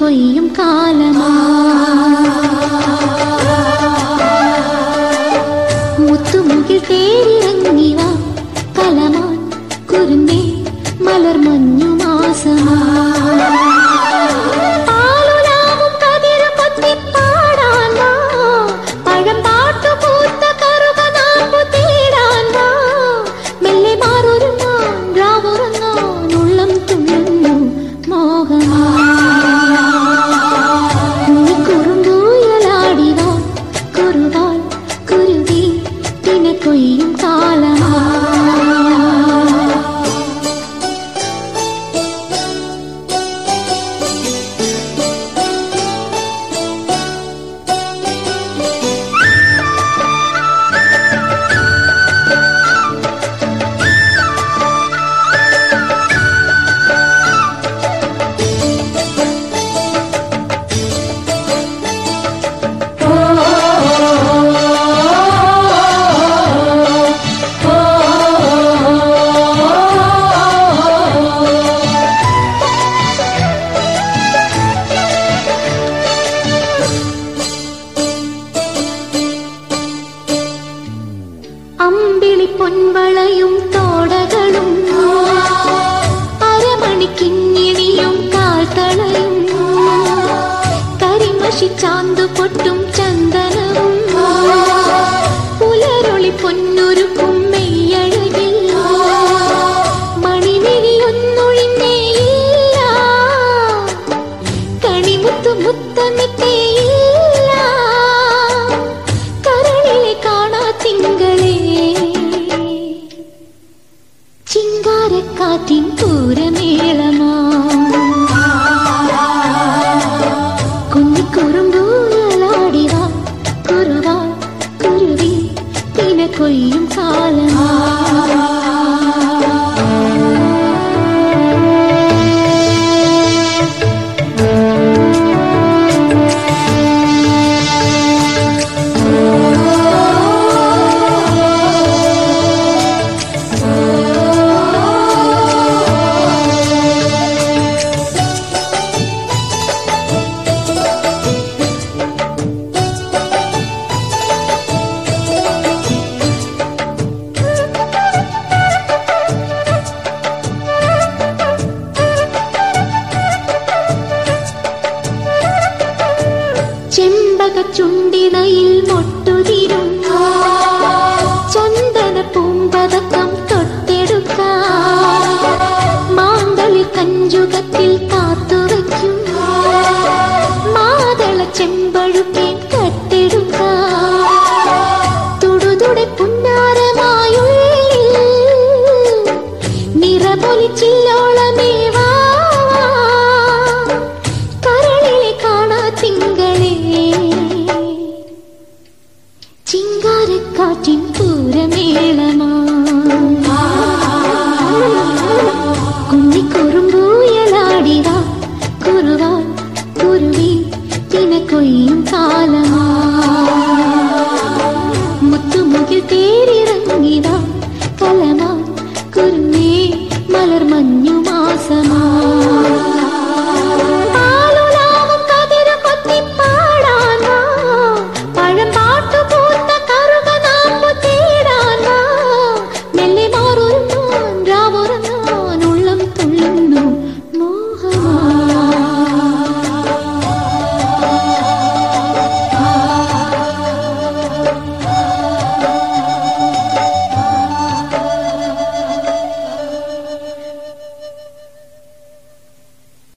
കൊയ്യും കാലമാ മുത്തുമുകിൽ തേരിറങ്ങി വാ കലമാൻ കുരുന്നേ മലർ മഞ്ഞു മാസമാ പാലുലാവും കതിര് കൊത്തിപ്പാടാൻ വാ. പഴമ്പാട്ടു പൂത്ത കറുകനാമ്പു തേടാൻ വാ. മെല്ലെ മാറൊരുങ്ങാൻ രാവുറങ്ങാൻ ഉള്ളം തുള്ളുന്നു മോഹമാ കുറുമ്പൂയലാടി വാ കുറുവാൽ കുരുവി തിന കൊയ്യും കാലമാ അമ്പിളി പൊൻവളയും തോടകളും അരമണിക്കിങ്ങിണിയും കാൽത്തളയും കരിമഷി ചാന്തു പൊട്ടും ചന്ദനവും പുലരൊളി പൊന്നുരുക്കും മെയ്യഴകിൽ മണിവിഴിയൊന്നൊഴിഞ്ഞേയില്ല കണിമുത്തു മുത്തമിട്ടേയില്ല കരളിലെ കാണാ തിങ്കളേ ചിങ്കാരക്കാറ്റിൻ പൂരമേളമാ കുഞ്ഞിക്കുറുമ്പൂയലാടിവാ കുറുവാ കുരുവി തിന കൊയ്യും കാലമാ ചെമ്പക ചുണ്ടിണയിൽ മൊട്ടുതിരും ചന്ദന പൂമ്പതക്കം തൊട്ടെടുക്ക മാന്തളി കഞ്ചുകത്തിൽ കാത്തുവയ്ക്കും മാതള ചെമ്പഴുക്കേൻ കട്ടെടുക്ക തുടുതുടെ പുന്നാരമായുള്ളിൽ നിറപൊലിച്ചില്ലോളമേ വാ കരളിലെ കാണാ തിങ്കളേ ചിങ്കാരക്കാറ്റിൻ പൂരമേളമാ കുഞ്ഞിക്കുറുമ്പൂയലാടിവാ കുറുവാൻ കുരുവി തിന കൊയ്യും കാലം